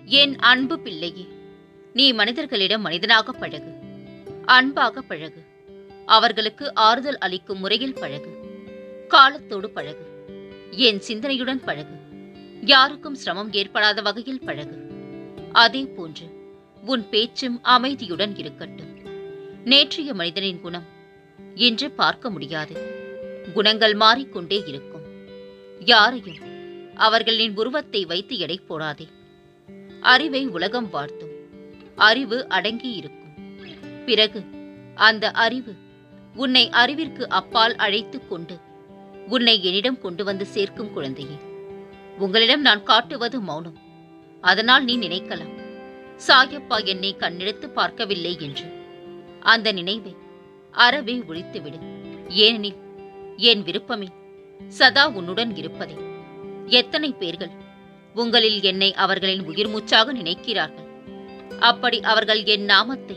என் அன்பு பிள்ளையே நீ மனிதர்களிடம் மனிதனாக பழகு அன்பாக பழகு அவர்களுக்கு ஆறுதல் அளிக்கும் முறையில் பழகு காலத்தோடு பழகு என் சிந்தனையுடன் பழகு யாருக்கும் சிரமம் ஏற்படாத வகையில் பழகு அதே போன்று உன் பேச்சும் அமைதியுடன் இருக்கட்டும் நேற்றைய மனிதனின் குணம் இன்று பார்க்க முடியாது குணங்கள் மாறிக்கொண்டே இருக்கும் யாரையும் அவர்களின் உருவத்தை வைத்து எடை போடாதே அறிவை உலகம் வாழ்த்தும் அறிவு அடங்கி இருக்கும் பிறகு அந்த அறிவு உன்னை அறிவிற்கு அப்பால் அழைத்துக் கொண்டு உன்னை என்னிடம் கொண்டு வந்து சேர்க்கும் குழந்தையே உங்களிடம் நான் காட்டுவது மௌனம் அதனால் நீ நினைக்கலாம் சாயப்பா என்னை கண்ணெடுத்து பார்க்கவில்லை என்று அந்த நினைவை அறவே ஒழித்துவிடு ஏனெனில் என் விருப்பமே சதா உன்னுடன் இருப்பதே எத்தனை பேர்கள் உங்களில் என்னை அவர்களின் உயிர் மூச்சாக நினைக்கிறார்கள் அப்படி அவர்கள் என் நாமத்தை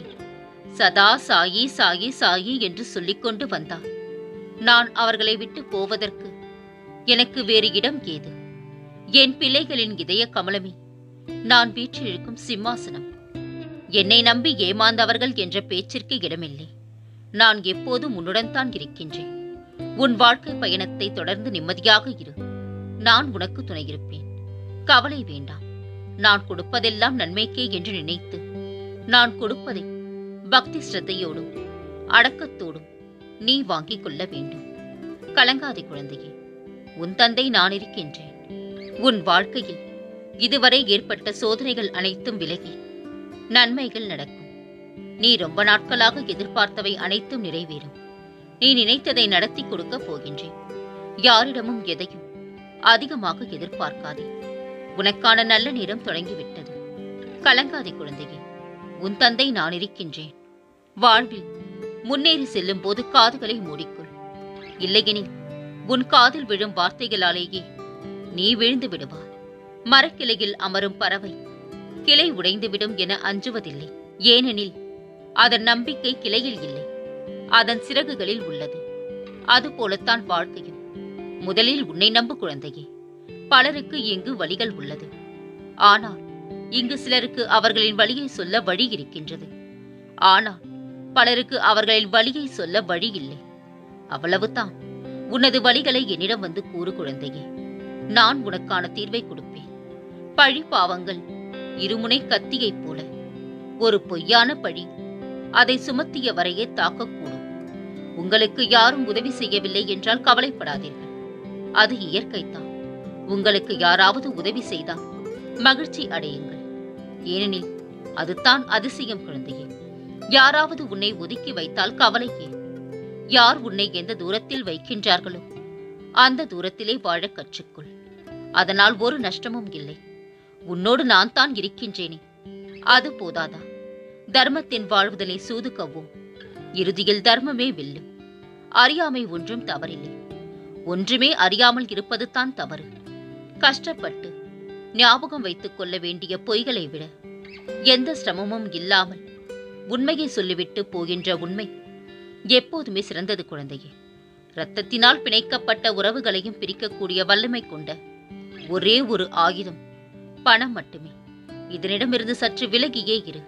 சதா சாயி சாயி சாயி என்று சொல்லிக்கொண்டு வந்தார் நான் அவர்களை விட்டு போவதற்கு எனக்கு வேறு இடம் ஏது என் பிள்ளைகளின் இதய கமலமே நான் வீற்றிருக்கும் சிம்மாசனம் என்னை நம்பி ஏமாந்தவர்கள் என்ற பேச்சிற்கு இடமில்லை நான் எப்போதும் உன்னுடன் தான் இருக்கின்றேன் உன் வாழ்க்கை பயணத்தை தொடர்ந்து நிம்மதியாக இரு நான் உனக்கு துணையிருப்பேன் கவலை வேண்டாம் நான் கொடுப்பதெல்லாம் நன்மைக்கே என்று நினைத்து நான் கொடுப்பதை பக்தி ஸ்ரத்தையோடும் அடக்கத்தோடும் நீ வாங்கிக் கொள்ள வேண்டும் கலங்காதே குழந்தையே உன் தந்தை நான் இருக்கின்றேன் உன் வாழ்க்கையில் இதுவரை ஏற்பட்ட சோதனைகள் அனைத்தும் விலகி நன்மைகள் நடக்கும் நீ ரொம்ப நாட்களாக எதிர்பார்த்தவை அனைத்தும் நிறைவேறும் நீ நினைத்ததை நடத்தி கொடுக்கப் போகின்றேன் யாரிடமும் எதையும் அதிகமாக எதிர்பார்க்காதே உனக்கான நல்ல நேரம் தொடங்கிவிட்டது கலங்காதே குழந்தையே உன் தந்தை நான் இருக்கின்றேன் வாழ்வில் முன்னேறி செல்லும் போது காதுகளை மூடிக்கொள் இல்லையெனில் உன் காதில் விழும் வார்த்தைகளாலேயே நீ விழுந்து விடுவாய் மரக்கிளையில் அமரும் பறவை கிளை உடைந்துவிடும் என அஞ்சுவதில்லை ஏனெனில் அதன் நம்பிக்கை கிளையில் இல்லை அதன் சிறகுகளில் உள்ளது அதுபோலத்தான் வாழ்க்கையும் முதலில் உன்னை நம்பு குழந்தையே பலருக்கு இங்கு வழிகள் உள்ளது ஆனால் இங்கு சிலருக்கு அவர்களின் வழியை சொல்ல வழி இருக்கின்றது ஆனால் பலருக்கு அவர்களின் வழியை சொல்ல வழி இல்லை அவ்வளவுதான் உனது வழிகளை என்னிடம் வந்து கூறு குழந்தையே நான் உனக்கான தீர்வை கொடுப்பேன் பழி பாவங்கள் இருமுனை கத்தியைப் போல ஒரு பொய்யான பழி அதை சுமத்திய வரையே தாக்கக்கூடும் உங்களுக்கு யாரும் உதவி செய்யவில்லை என்றால் கவலைப்படாதீர்கள் அது இயற்கைத்தான் உங்களுக்கு யாராவது உதவி செய்தால் மகிழ்ச்சி அடையுங்கள் ஏனெனில் அதுதான் அதிசயம் குழந்தையே யாராவது உன்னை ஒதுக்கி வைத்தால் கவலை ஏன் யார் உன்னை எந்த தூரத்தில் வைக்கின்றார்களோ அந்த தூரத்திலே வாழ கற்றுக்கொள் அதனால் ஒரு நஷ்டமும் இல்லை உன்னோடு நான் தான் இருக்கின்றேனே அது போதாதா தர்மத்தின் வாழ்வுதலை சூதுக்கவும் இறுதியில் தர்மமே வெல்லும் அறியாமை ஒன்றும் தவறில்லை ஒன்றுமே அறியாமல் இருப்பது தான் தவறு கஷ்டப்பட்டு ஞாபகம் வைத்துக் கொள்ள வேண்டிய பொய்களை விட எந்த சிரமமும் இல்லாமல் உண்மையை சொல்லிவிட்டு போகின்ற உண்மை எப்போதுமே சிறந்தது குழந்தையே இரத்தத்தினால் பிணைக்கப்பட்ட உறவுகளையும் பிரிக்கக்கூடிய வல்லமை கொண்ட ஒரே ஒரு ஆயுதம் பணம் மட்டுமே இதனிடமிருந்து சற்று விலகியே இரு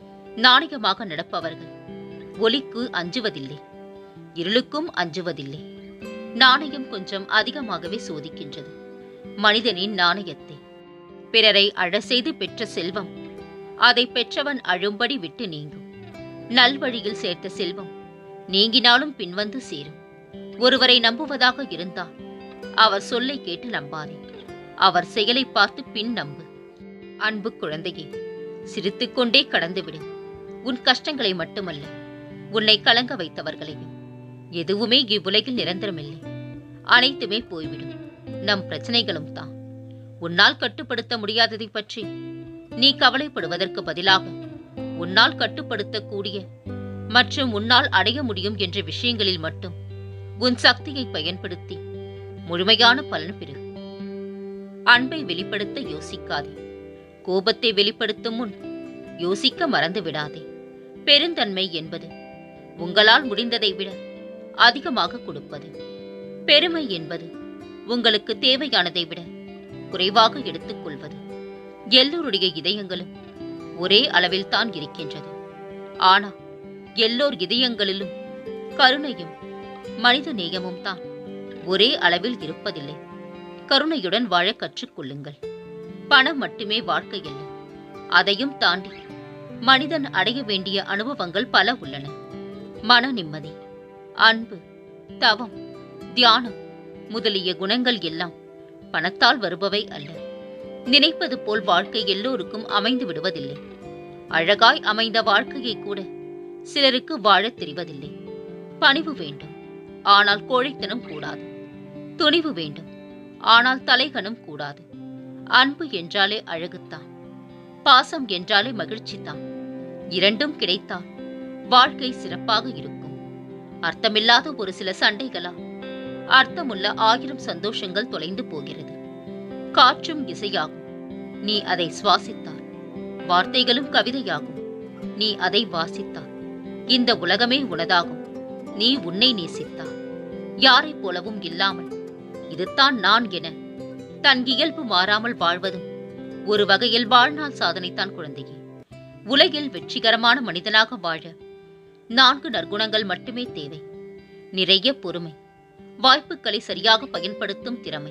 நாணயமாக நடப்பவர்கள் ஒளிக்கு அஞ்சுவதில்லை இருளுக்கும் அஞ்சுவதில்லை நாணயம் கொஞ்சம் அதிகமாகவே சோதிக்கின்றது மனிதனின் நாணயத்தை பிறரை அழ செய்து பெற்ற செல்வம் அதை பெற்றவன் அழும்படி விட்டு நீங்கும் நல்வழியில் சேர்த்த செல்வம் நீங்கினாலும் பின்வந்து சேரும் ஒருவரை நம்புவதாக இருந்தால் அவர் சொல்லை கேட்டு நம்பாதே அவர் செயலை பார்த்து பின் நம்பு அன்பு குழந்தையே சிரித்துக்கொண்டே கடந்துவிடு உன் கஷ்டங்களை மட்டுமல்ல உன்னை கலங்க வைத்தவர்களையும் எதுவுமே இவ்வுலகில் நிரந்தரமில்லை அனைத்துமே போய்விடும் நம் பிரச்சனைகளும் தான் உன்னால் கட்டுப்படுத்த முடியாததை பற்றி நீ கவலைப்படுவதற்கு பதிலாக உன்னால் கட்டுப்படுத்தக்கூடிய மற்றும் உன்னால் அடைய முடியும் என்ற விஷயங்களில் மட்டும் உன் சக்தியை பயன்படுத்தி முழுமையான பலன் பெறு அன்பை வெளிப்படுத்த யோசிக்காதே கோபத்தை வெளிப்படுத்தும் முன் யோசிக்க மறந்து விடாதே பெருந்தன்மை என்பது உங்களால் முடிந்ததை விட அதிகமாக கொடுப்பது பெருமை என்பது உங்களுக்கு தேவையானதை விட குறைவாக எடுத்துக்கொள்வது எல்லோருடைய இதயங்களும் ஒரே அளவில் தான் இருக்கின்றது ஆனால் எல்லோர் இதயங்களிலும் கருணையும் மனித நேயமும் தான் ஒரே அளவில் இருப்பதில்லை கருணையுடன் வாழ கற்றுக்கொள்ளுங்கள் பணம் மட்டுமே வாழ்க்கை அல்ல அதையும் தாண்டி மனிதன் அடைய வேண்டிய அனுபவங்கள் பல உள்ளன மன நிம்மதி அன்பு தவம் தியானம் முதலிய குணங்கள் எல்லாம் பணத்தால் வருபவை அல்ல நினைப்பது போல் வாழ்க்கை எல்லோருக்கும் அமைந்து விடுவதில்லை அழகாய் அமைந்த வாழ்க்கையை கூட சிலருக்கு வாழத் தெரிவதில்லை பணிவு வேண்டும் ஆனால் கோழைத்தனம் கூடாது துணிவு வேண்டும் ஆனால் தலைகனம் கூடாது அன்பு என்றாலே அழகுத்தான் பாசம் என்றாலே மகிழ்ச்சிதான் இரண்டும் கிடைத்தால் வாழ்க்கை சிறப்பாக இருக்கும் அர்த்தமில்லாத ஒரு சில சண்டைகளா அர்த்தமுள்ள ஆயிரம் சந்தோஷங்கள் தொலைந்து போகிறது காற்றும் இசையாகும் நீ அதை சுவாசித்தார் வார்த்தைகளும் கவிதையாகும் நீ அதை வாசித்தார் இந்த உலகமே உனதாகும் நீ உன்னை நேசித்தார் யாரைப் போலவும் இல்லாமல் இதுதான் நான் என தன் இயல்பு மாறாமல் வாழ்வதும் ஒரு வகையில் வாழ்நாள் சாதனைத்தான் குழந்தையே உலகில் வெற்றிகரமான மனிதனாக வாழ நான்கு நற்குணங்கள் மட்டுமே தேவை நிறைய பொறுமை வாய்ப்புகளை சரியாக பயன்படுத்தும் திறமை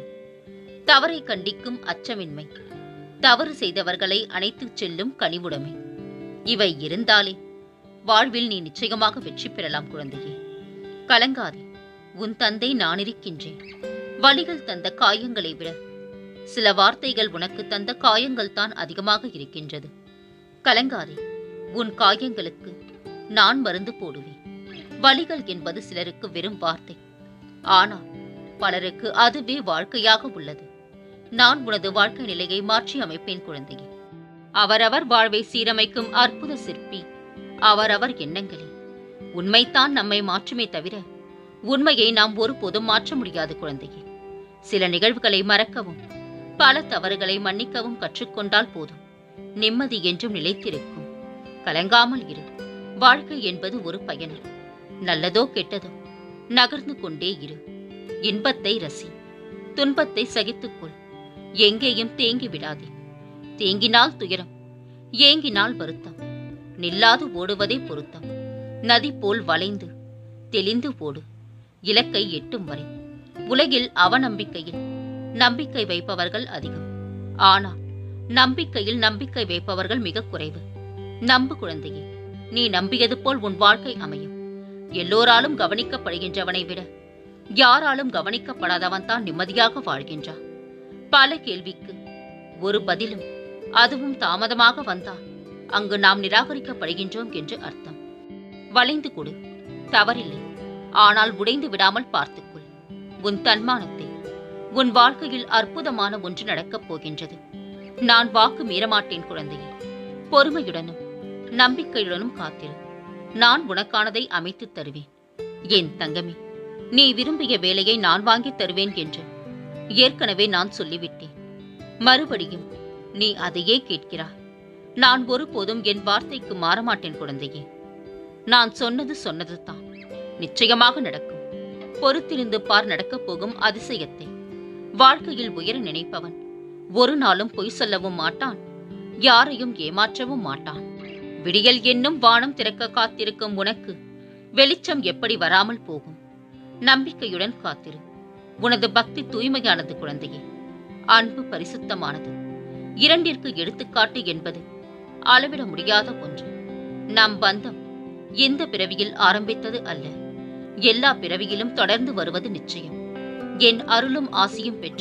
தவறை கண்டிக்கும் அச்சமின்மை தவறு செய்தவர்களை அணைத்துச் செல்லும் கனிவுடைமை இவை இருந்தாலே வாழ்வில் நீ நிச்சயமாக வெற்றி பெறலாம் குழந்தையே கலங்காதே உன் தந்தை நான் இருக்கின்றேன் வலிகள் தந்த காயங்களை விட சில வார்த்தைகள் உனக்கு தந்த காயங்கள் தான் அதிகமாக இருக்கின்றது கலங்காதே உன் காயங்களுக்கு நான் மருந்து போடுவேன் வலிகள் என்பது சிலருக்கு வெறும் வார்த்தை ஆனால் பலருக்கு அதுவே வாழ்க்கையாக உள்ளது நான் உனது வாழ்க்கை நிலையை மாற்றி அமைப்பேன் குழந்தையே அவரவர் வாழ்வை சீரமைக்கும் அற்புத சிற்பி அவரவர் எண்ணங்களே உண்மைத்தான் நம்மை மாற்றுமே தவிர உண்மையை நாம் ஒருபோதும் மாற்ற முடியாது குழந்தையே சில நிகழ்வுகளை மறக்கவும் பல தவறுகளை மன்னிக்கவும் கற்றுக்கொண்டால் போதும் நிம்மதி என்றும் நிலைத்திருக்கும் கலங்காமல் இரு வாழ்க்கை என்பது ஒரு பயணம் நல்லதோ கெட்டதோ நகர்ந்து கொண்டே இரு இன்பத்தை ரசி துன்பத்தை சகித்துக்கொள் எங்கேயும் தேங்கி விடாதே தேங்கினால் துயரம் ஏங்கினால் வருத்தம் நில்லாது ஓடுவதே பொருத்தம் நதி போல் வளைந்து தெளிந்து ஓடு இலக்கை எட்டும் வரை உலகில் அவநம்பிக்கையில் நம்பிக்கை வைப்பவர்கள் அதிகம் ஆனால் நம்பிக்கையில் நம்பிக்கை வைப்பவர்கள் மிக குறைவு நம்பு குழந்தையே நீ நம்பியது போல் உன் வாழ்க்கை அமையும் எல்லோராலும் கவனிக்கப்படுகின்றவனை விட யாராலும் கவனிக்கப்படாதவன் தான் நிம்மதியாக வாழ்கின்றான் பல கேள்விக்கு ஒரு பதிலும் அதுவும் தாமதமாக வந்தால் அங்கு நாம் நிராகரிக்கப்படுகின்றோம் என்று அர்த்தம் வளைந்து கொடு தவறில்லை ஆனால் உடைந்து விடாமல் பார்த்துக்கொள் உன் தன்மானத்தை உன் வாழ்க்கையில் அற்புதமான ஒன்று நடக்கப் போகின்றது நான் வாக்கு மீறமாட்டேன் குழந்தையே பொறுமையுடனும் நம்பிக்கையுடனும் காத்திரு நான் உனக்கானதை அமைத்துத் தருவேன் என் தங்கமே நீ விரும்பிய வேலையை நான் வாங்கித் தருவேன் என்று ஏற்கனவே நான் சொல்லிவிட்டேன் மறுபடியும் நீ அதையே கேட்கிறாய் நான் ஒருபோதும் என் வார்த்தைக்கு மாறமாட்டேன் குழந்தையே நான் சொன்னது சொன்னதுதான் நிச்சயமாக நடக்கும் பொறுத்திருந்து பார் நடக்கப் போகும் அதிசயத்தை வாழ்க்கையில் உயர நினைப்பவன் ஒரு நாளும் பொய் சொல்லவும் மாட்டான் யாரையும் ஏமாற்றவும் மாட்டான் விடியல் என்னும் வானம் திறக்க காத்திருக்கும் உனக்கு வெளிச்சம் எப்படி வராமல் போகும் நம்பிக்கையுடன் காத்திரு உனது பக்தி தூய்மையானது குழந்தையே அன்பு பரிசுத்தமானது இரண்டிற்கு எடுத்துக்காட்டு என்பது அளவிட முடியாத ஒன்று நம் பந்தம் இந்த பிறவியில் ஆரம்பித்தது அல்ல எல்லா பிறவியிலும் தொடர்ந்து வருவது நிச்சயம் என் அருளும் ஆசியும் பெற்ற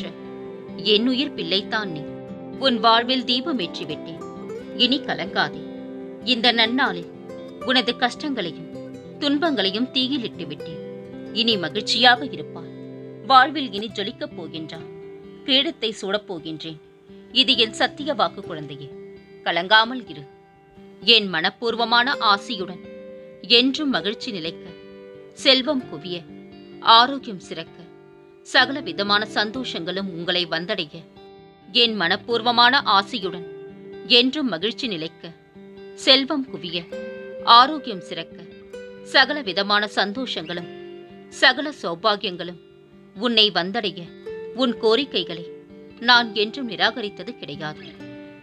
என் உயிர் பிள்ளைத்தான் நீ உன் வாழ்வில் தீபம் ஏற்றி விட்டேன் இனி கலங்காதே இந்த நன்னாளில் உனது கஷ்டங்களையும் துன்பங்களையும் தீயிலிட்டு விட்டேன் இனி மகிழ்ச்சியாக இருப்பார் வாழ்வில் இனி ஜொலிக்கப் போகின்றான் கிரீடத்தை சூடப் போகின்றேன் இது என் சத்திய வாக்கு குழந்தையே கலங்காமல் இரு என் மனப்பூர்வமான ஆசியுடன் என்றும் மகிழ்ச்சி நிலைக்க செல்வம் குவிய ஆரோக்கியம் சிறக்க சகல விதமான சந்தோஷங்களும் உங்களை வந்தடைய என் மனப்பூர்வமான ஆசியுடன் என்றும் மகிழ்ச்சி நிலைக்க செல்வம் குவிய ஆரோக்கியம் சிறக்க சகல விதமான சந்தோஷங்களும் சகல சௌபாகியங்களும் உன்னை வந்தடைய உன் கோரிக்கைகளை நான் என்றும் நிராகரித்தது கிடையாது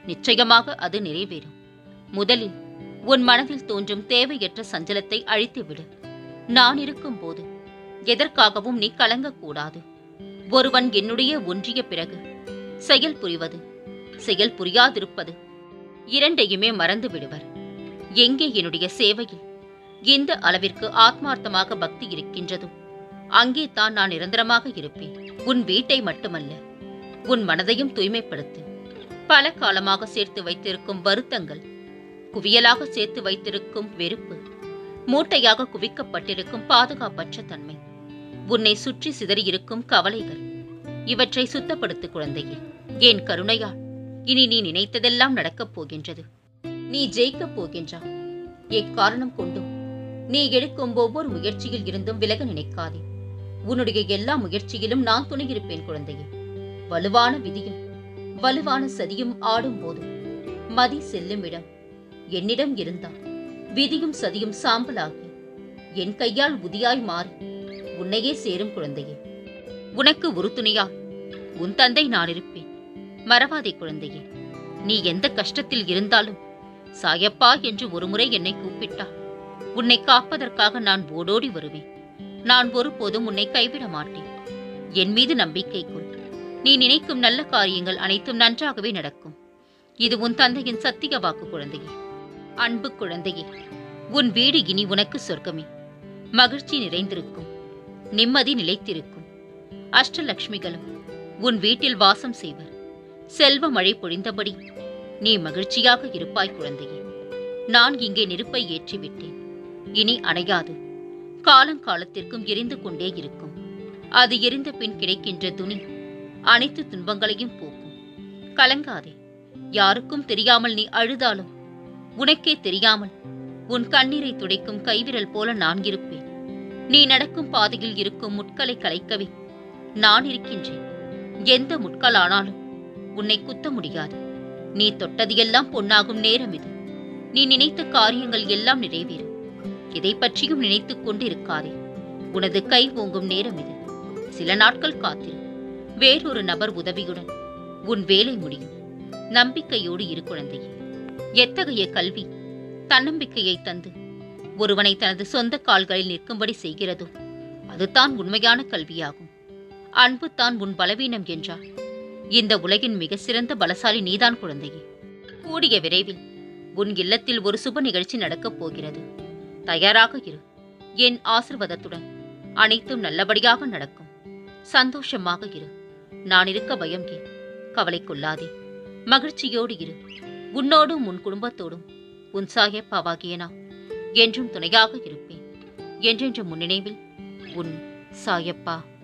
நிச்சயமாக அது நிறைவேறும் முதலில் உன் மனதில் தோன்றும் தேவையற்ற சஞ்சலத்தை அழித்துவிடு நான் இருக்கும்போது எதற்காகவும் நீ கலங்கக்கூடாது ஒருவன் என்னுடைய ஒன்றிய பிறகு செயல் புரிவது செயல் புரியாதிருப்பது இரண்டையுமே மறந்து விடுவர் எங்கே என்னுடைய சேவையில் எந்த அளவிற்கு ஆத்மார்த்தமாக பக்தி இருக்கின்றதோ அங்கே தான் நான் நிரந்தரமாக இருப்பேன் உன் வீட்டை மட்டுமல்ல உன் மனதையும் தூய்மைப்படுத்து பல காலமாக சேர்த்து வைத்திருக்கும் வருத்தங்கள் குவியலாக சேர்த்து வைத்திருக்கும் வெறுப்பு மூட்டையாக குவிக்கப்பட்டிருக்கும் பாதுகாப்பற்ற தன்மை உன்னை சுற்றி சிதறியிருக்கும் கவலைகள் இவற்றை சுத்தப்படுத்து குழந்தையே என் கருணையால் இனி நீ நினைத்ததெல்லாம் நடக்கப் போகின்றது நீ ஜெயிக்கப் போகின்றா எக்காரணம் கொண்டும் நீ எடுக்கும் ஒவ்வொரு முயற்சியில் இருந்தும் விலக நினைக்காதே உன்னுடைய எல்லா முயற்சியிலும் நான் துணையிருப்பேன் குழந்தையே வலுவான விதியும் வலுவான சதியும் ஆடும்போது மதி செல்லும் இடம் என்னிடம் இருந்தால் விதியும் சதியும் சாம்பலாகி என் கையால் உதியாய் மாறி உன்னையே சேரும் குழந்தையே உனக்கு உறுதுணையால் உன் தந்தை நான் இருப்பேன் மறவாதே குழந்தையே நீ எந்த கஷ்டத்தில் இருந்தாலும் சாயப்பா என்று ஒருமுறை என்னை கூப்பிட்டால் உன்னை காப்பதற்காக நான் ஓடோடி வருவேன் நான் ஒருபோதும் உன்னை கைவிட மாட்டேன் என் மீது நம்பிக்கை கொள் நீ நினைக்கும் நல்ல காரியங்கள் அனைத்தும் நன்றாகவே நடக்கும் இது உன் தந்தையின் சத்திய வாக்கு குழந்தையே அன்பு குழந்தையே உன் வீடு இனி உனக்கு சொர்க்கமே மகிழ்ச்சி நிறைந்திருக்கும் நிம்மதி நிலைத்திருக்கும் அஷ்டலக்ஷ்மிகளும் உன் வீட்டில் வாசம் செய்வர் செல்வ மழை பொழிந்தபடி நீ மகிழ்ச்சியாக இருப்பாய் குழந்தையே நான் இங்கே நெருப்பை ஏற்றிவிட்டேன் இனி அணையாது காலங்காலத்திற்கும் எரிந்து கொண்டே இருக்கும் அது எரிந்த பின் கிடைக்கின்ற துணி அனைத்து துன்பங்களையும் போக்கும் கலங்காதே யாருக்கும் தெரியாமல் நீ அழுதாலும் உனக்கே தெரியாமல் உன் கண்ணீரை துடைக்கும் கைவிரல் போல நான் இருப்பேன் நீ நடக்கும் பாதையில் இருக்கும் முட்களை கலைக்கவே நான் இருக்கின்றேன் எந்த முட்களானாலும் உன்னை குத்த முடியாது நீ தொட்டது பொன்னாகும் நேரம் இது நீ நினைத்த காரியங்கள் எல்லாம் நிறைவேறும் இதை பற்றியும் நினைத்துக் கொண்டு இருக்காதே உனது கை ஓங்கும் நேரம் இது சில நாட்கள் காத்திரு வேறொரு நபர் உதவியுடன் உன் வேலை முடியும் நம்பிக்கையோடு இரு குழந்தையே எத்தகைய கல்வி தன்னம்பிக்கையை தந்து ஒருவனை தனது சொந்த கால்களில் நிற்கும்படி செய்கிறதோ அதுதான் உண்மையான கல்வியாகும் அன்பு தான் உன் பலவீனம் என்றார் இந்த உலகின் மிக சிறந்த பலசாலி நீதான் குழந்தையே கூடிய விரைவில் உன் இல்லத்தில் ஒரு சுப நிகழ்ச்சி நடக்கப் போகிறது தயாராக இரு என் ஆசிர்வாதத்துடன் அனைத்தும் நல்லபடியாக நடக்கும் சந்தோஷமாக இரு நான் இருக்க பயம் ஏன் கவலை கொள்ளாதே மகிழ்ச்சியோடு இரு உன்னோடும் உன் குடும்பத்தோடும் உன் சாயப்பாவாகிய நான் என்றும் துணையாக இருப்பேன் என்றென்ற முன்னினைவில் உன் சாயப்பா